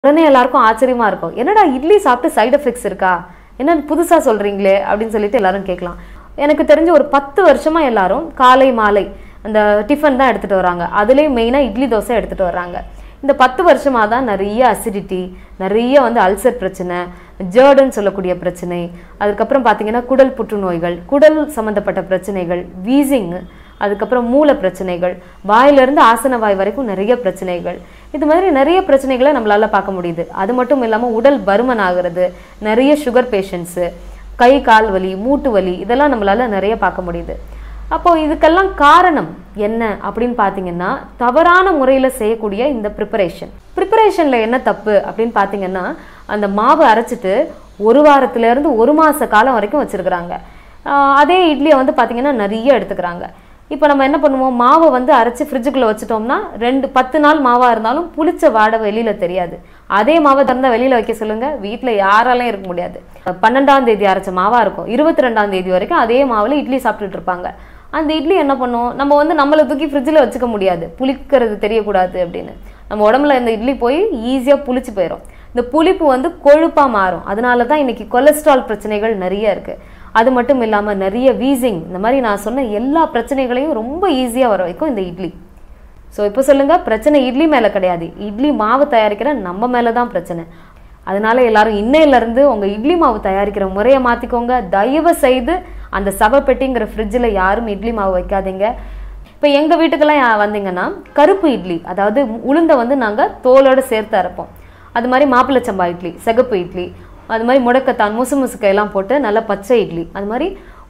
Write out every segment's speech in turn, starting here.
உடனே எல்லாருக்கும் ஆச்சரியமா இருக்கும் என்னடா இட்லி சாப்பிட்டு சைடு எஃபெக்ட்ஸ் இருக்கா என்ன புதுசா சொல்றீங்களே அப்படின்னு சொல்லிட்டு எல்லாரும் கேட்கலாம் எனக்கு தெரிஞ்ச ஒரு பத்து வருஷமா எல்லாரும் காலை மாலை அந்த டிஃபன் தான் எடுத்துட்டு வராங்க அதுலேயும் மெயினாக இட்லி தோசை எடுத்துட்டு வர்றாங்க இந்த பத்து வருஷமா தான் நிறைய அசிடிட்டி நிறைய வந்து அல்சர் பிரச்சனை ஜேர்டுன்னு சொல்லக்கூடிய பிரச்சனை அதுக்கப்புறம் பார்த்தீங்கன்னா குடல் புற்றுநோய்கள் குடல் சம்மந்தப்பட்ட பிரச்சனைகள் வீசிங் அதுக்கப்புறம் மூல பிரச்சனைகள் வாயிலிருந்து ஆசன வாய் வரைக்கும் நிறைய பிரச்சனைகள் இது மாதிரி நிறைய பிரச்சனைகளை நம்மளால பார்க்க முடியுது அது மட்டும் இல்லாமல் உடல் பருமன் ஆகிறது நிறைய சுகர் பேஷண்ட்ஸு கை கால் வலி மூட்டு வலி இதெல்லாம் நம்மளால நிறைய பார்க்க முடியுது அப்போ இதுக்கெல்லாம் காரணம் என்ன அப்படின்னு பார்த்தீங்கன்னா தவறான முறையில் செய்யக்கூடிய இந்த ப்ரிப்பரேஷன் ப்ரிப்பரேஷனில் என்ன தப்பு அப்படின்னு பார்த்தீங்கன்னா அந்த மாவு அரைச்சிட்டு ஒரு வாரத்துல இருந்து ஒரு மாச காலம் வரைக்கும் வச்சிருக்கிறாங்க ஆஹ் அதே இட்லியை வந்து பார்த்தீங்கன்னா நிறைய எடுத்துக்கிறாங்க இப்போ நம்ம என்ன பண்ணுவோம் மாவை வந்து அரைச்சி ஃப்ரிட்ஜுக்குள்ளே வச்சுட்டோம்னா ரெண்டு பத்து நாள் மாவாக இருந்தாலும் புளிச்ச வாடை வெளியில் தெரியாது அதே மாவை திறந்தா வெளியில் வைக்க சொல்லுங்க வீட்டில் யாராலையும் இருக்க முடியாது பன்னெண்டாம் தேதி அரைச்ச மாவாக இருக்கும் இருபத்தி ரெண்டாம் தேதி வரைக்கும் அதே மாவில் இட்லி சாப்பிட்டுட்டு இருப்பாங்க அந்த இட்லி என்ன பண்ணும் நம்ம வந்து நம்மளை தூக்கி ஃப்ரிட்ஜில் வச்சுக்க முடியாது புளிக்கிறது தெரியக்கூடாது அப்படின்னு நம்ம உடம்புல இந்த இட்லி போய் ஈஸியாக புளிச்சு போயிடும் இந்த புளிப்பு வந்து கொழுப்பாக மாறும் அதனால தான் இன்னைக்கு கொலஸ்ட்ரால் பிரச்சனைகள் நிறைய இருக்கு அது மட்டும் இல்லாமல் நிறைய வீசிங் இந்த மாதிரி நான் சொன்ன எல்லா பிரச்சனைகளையும் ரொம்ப ஈஸியாக வர வைக்கும் இந்த இட்லி ஸோ இப்போ சொல்லுங்க பிரச்சனை இட்லி மேலே கிடையாது இட்லி மாவு தயாரிக்கிற நம்ம மேலே தான் பிரச்சனை அதனால எல்லாரும் இன்னையிலேருந்து உங்கள் இட்லி மாவு தயாரிக்கிற முறையை மாற்றிக்கோங்க தயவு செய்து அந்த சவப்பெட்டிங்கிற ஃப்ரிட்ஜில் யாரும் இட்லி மாவு வைக்காதீங்க இப்போ எங்கள் வீட்டுக்கெல்லாம் யா- வந்தீங்கன்னா கருப்பு இட்லி அதாவது உளுந்தை வந்து நாங்கள் தோலோடு சேர்த்து அரைப்போம் அது மாதிரி மாப்பிள்ளை சம்பா இட்லி சிகப்பு இட்லி அது மாதிரி முடக்கத்தான் முசு முசுக்கையெல்லாம் போட்டு நல்ல பச்சை இட்லி அது மாதிரி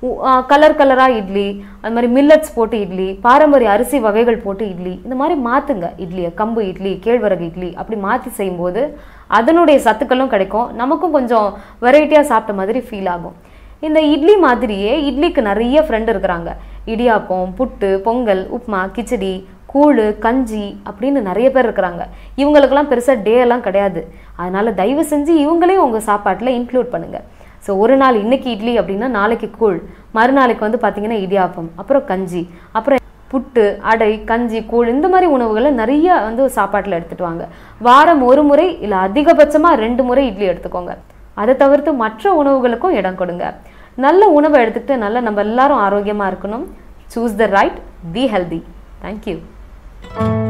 கலர் கலராக இட்லி அது மாதிரி மில்லட்ஸ் போட்டு இட்லி பாரம்பரிய அரிசி வகைகள் போட்டு இட்லி இந்த மாதிரி மாற்றுங்க இட்லியை கம்பு இட்லி கேழ்வரகு இட்லி அப்படி மாற்றி செய்யும்போது அதனுடைய சத்துக்களும் கிடைக்கும் நமக்கும் கொஞ்சம் வெரைட்டியாக சாப்பிட்ட மாதிரி ஃபீல் ஆகும் இந்த இட்லி மாதிரியே இட்லிக்கு நிறைய ஃப்ரெண்ட் இருக்கிறாங்க இடியாப்பம் புட்டு பொங்கல் உப்மா கிச்சடி கூழு கஞ்சி அப்படின்னு நிறைய பேர் இருக்கிறாங்க இவங்களுக்கெல்லாம் பெருசாக டே எல்லாம் கிடையாது அதனால தயவு செஞ்சு இவங்களையும் உங்கள் சாப்பாட்டில் இன்க்ளூட் பண்ணுங்க ஸோ ஒரு நாள் இன்னைக்கு இட்லி அப்படின்னா நாளைக்கு கூழ் மறுநாளைக்கு வந்து பார்த்தீங்கன்னா இடியாப்பம் அப்புறம் கஞ்சி அப்புறம் புட்டு அடை கஞ்சி கூழ் இந்த மாதிரி உணவுகளை நிறைய வந்து சாப்பாட்டில் எடுத்துட்டு வாங்க வாரம் ஒரு முறை இல்லை அதிகபட்சமாக ரெண்டு முறை இட்லி எடுத்துக்கோங்க அதை தவிர்த்து மற்ற உணவுகளுக்கும் இடம் கொடுங்க நல்ல உணவை எடுத்துக்கிட்டு நல்ல நம்ம எல்லாரும் ஆரோக்கியமாக இருக்கணும் choose the right be healthy thank you